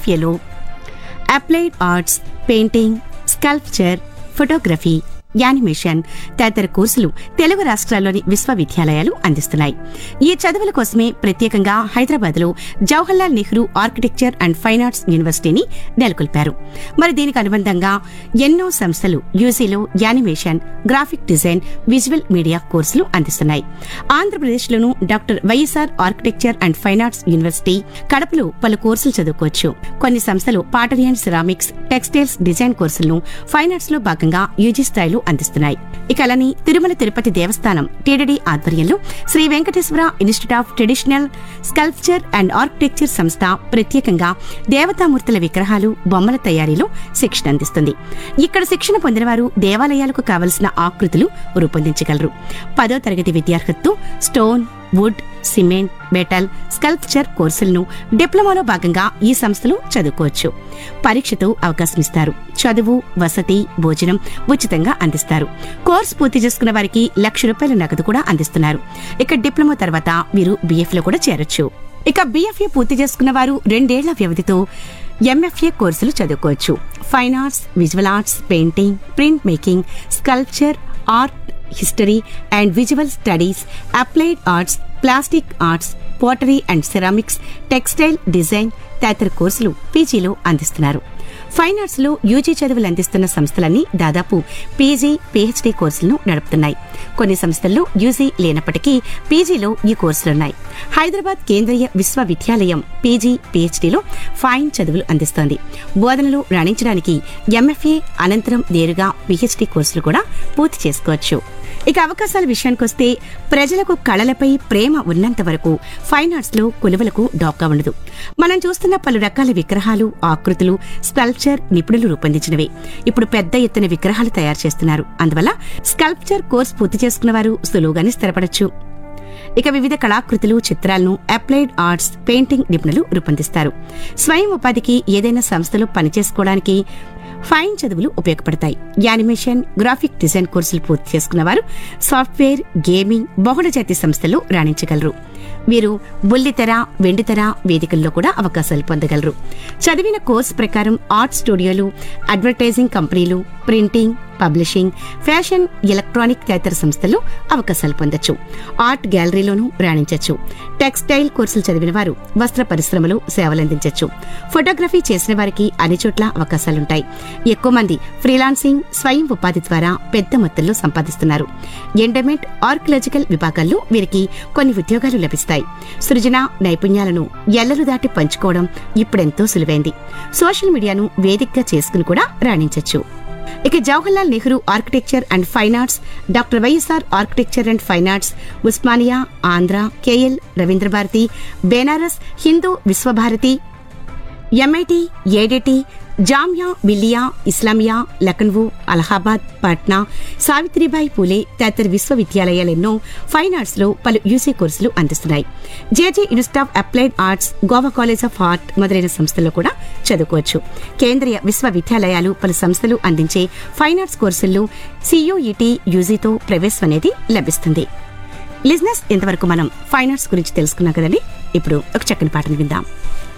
బీఎఫ్ఏలో applied arts painting sculpture photography animation తదితర కోర్సులు తెలుగు రాష్ట్రాల్లోని విశ్వవిద్యాలయాలు అందిస్తున్నాయి ఈ చదువుల కోసమే ప్రత్యేకంగా హైదరాబాద్లో Jawaharlal Nehru architecture and fine arts యూనివర్సిటీని నెలకొల్పారు మరి దీనికి అనుబంధంగా ఎన్నో సంస్థలు యూజీలో animation graphic design visual media కోర్సులు అందిస్తున్నాయి ఆంధ్రప్రదేశ్లోను doctor YSR architecture and fine arts university కడపలో పలు కోర్సులు చదువుకోవచ్చు కొన్ని సంస్థలు పాటరియన్ సిరామిక్స్ టెక్స్టైల్స్ డిజైన్ కోర్సులను ఫైన్ ఆర్ట్స్ లో భాగంగా యూజీ స్థాయిలో అందిస్తున్నాయి ఇక అలానే తిరుమల తిరుపతి దేవస్థానం టీడీడీ ఆధ్వర్యంలో Sri Venkateswara institute of traditional sculpture and architecture సంస్థ ప్రత్యేకంగా దేవతామూర్తుల విగ్రహాలు బొమ్మల తయారీలో శిక్షణ అందిస్తుంది ఇక్కడ శిక్షణ పొందిన వారు దేవాలయాలకు కావలసిన ఆకృతులు రూపొందించగలరు పదో తరగతి విద్యార్హతతో stone wood cement metal sculpture కోర్సులను డిప్లొమాలో భాగంగా ఈ సంస్థలు చదువుకోవచ్చు పరీక్షతో అవకాశమిస్తారు చదువు వసతి భోజనం ఉచితంగా అందిస్తారు కోర్సు పూర్తి చేసుకున్న వారికి లక్ష రూపాయల నగదు కూడా అందిస్తున్నారు ఇక డిప్లొమా తర్వాత వీరు బిఎఫ్ లో కూడా చేరొచ్చు ఇక బిఎఫ్ఏ పూర్తి చేసుకున్న వారు రెండేళ్ల వ్యవధితో ఎంఎఫ్ఏ కోర్సులు చదువుకోవచ్చు fine arts visual arts painting print making sculpture art history and visual studies applied arts plastic arts pottery and ceramics textile design తదితర కోర్సులు పీజీలో అందిస్తున్నారు ఫైన్ ఆర్ట్స్ లో యూజీ చదువులు అందిస్తున్న సంస్థలన్నీ దాదాపు పీజీ పీహెచ్డీ కోర్సులను నడుపుతున్నాయి కొన్ని సంస్థల్లో యూజీ లేనప్పటికీ పీజీలో ఈ కోర్సులున్నాయి హైదరాబాద్ కేంద్రీయ విశ్వవిద్యాలయం పీజీ పీహెచ్డీలో ఫైన్ చదువులు అందిస్తోంది బోధనలో రాణించడానికి ఎంఎఫ్ఏ అనంతరం నేరుగా పీహెచ్డీ కోర్సులు కూడా పూర్తి చేసుకోవచ్చు ఇక అవకాశాల విషయానికొస్తే ప్రజలకు కళలపై ప్రేమ ఉన్నంత వరకు ఫైన్ ఆర్ట్స్ లో కొలువలకు డాకా ఉండదు మనం చూస్తున్న పలు రకాల విగ్రహాలు ఆకృతులు స్కల్ప్చర్ నిపుణులు రూపొందించినవే ఇప్పుడు పెద్ద ఎత్తున విగ్రహాలు తయారు చేస్తున్నారు అందువల్ల స్కల్ప్చర్ కోర్స్ పూర్తి చేసుకున్న వారు సులువుగానే స్థిరపడచ్చు ఇక వివిధ కళాకృతులు చిత్రాలను అప్లైడ్ ఆర్ట్స్ పెయింటింగ్ నిపుణులు రూపొందిస్తారు స్వయం ఉపాధికి ఏదైనా సంస్థలో పనిచేసుకోవడానికి ఫైన్ చదువులు ఉపయోగపడతాయి యానిమేషన్ గ్రాఫిక్ డిజైన్ కోర్సులు పూర్తి చేసుకున్న వారు సాఫ్ట్వేర్ గేమింగ్ బహుళజాతి సంస్థల్లో రాణించగలరు వీరు బుల్లితెర వెండితెర వేదికల్లో కూడా అవకాశాలు పొందగలరు చదివిన కోర్సు ప్రకారం ఆర్ట్ స్టూడియోలు అడ్వర్టైజింగ్ కంపెనీలు ప్రింటింగ్ పబ్లిషింగ్ ఫ్యాషన్ ఎలక్ట్రానిక్ తదితర సంస్థల్లో అవకాశాలు పొందొచ్చు ఆర్ట్ గ్యాలరీలోనూ రాణించవచ్చు టెక్స్టైల్ కోర్సులు చదివిన వారు వస్త్ర పరిశ్రమలో సేవలందించవచ్చు ఫోటోగ్రఫీ చేసిన వారికి అన్ని చోట్ల అవకాశాలుంటాయి ఎక్కువ మంది ఫ్రీలాన్సింగ్ స్వయం ఉపాధి ద్వారా పెద్ద మొత్తంలో సంపాదిస్తున్నారు ఎండమెంట్ ఆర్కియలాజికల్ విభాగాల్లో వీరికి కొన్ని ఉద్యోగాలు లభిస్తాయి సృజన నైపుణ్యాలను ఎల్లలు దాటి పంచుకోవడం ఇప్పుడెంతో సులువైంది సోషల్ మీడియాను వేదికగా చేసుకుని కూడా రాణించవచ్చు ఇక Jawaharlal Nehru architecture and fine arts doctor YSR architecture and fine arts Osmania Andhra KL Ravindra Bharati Banaras Hindu Visvabharati MIT ADT Jamia Millia Islamia Lucknow Allahabad Patna Savitribai Phule తదితర విశ్వవిద్యాలయాలెన్నో ఫైన్ ఆర్ట్స్ లో పలు యూసీ కోర్సులు అందిస్తున్నాయి JJ institute of applied arts Goa college of art మొదలైన సంస్థల్లో కూడా చదువుకోవచ్చు కేంద్రీయ విశ్వవిద్యాలయాలు పలు సంస్థలు అందించే ఫైన్ ఆర్ట్స్ కోర్సుల్లో సియూఈటీ యూజీతో ప్రవేశం అనేది లభిస్తుంది లిజినెస్ ఇంతవరకు మనం ఫైన్ ఆర్ట్స్ గురించి తెలుసుకున్నాం కదండి ఇప్పుడు ఒక చక్కని పాటను విందాం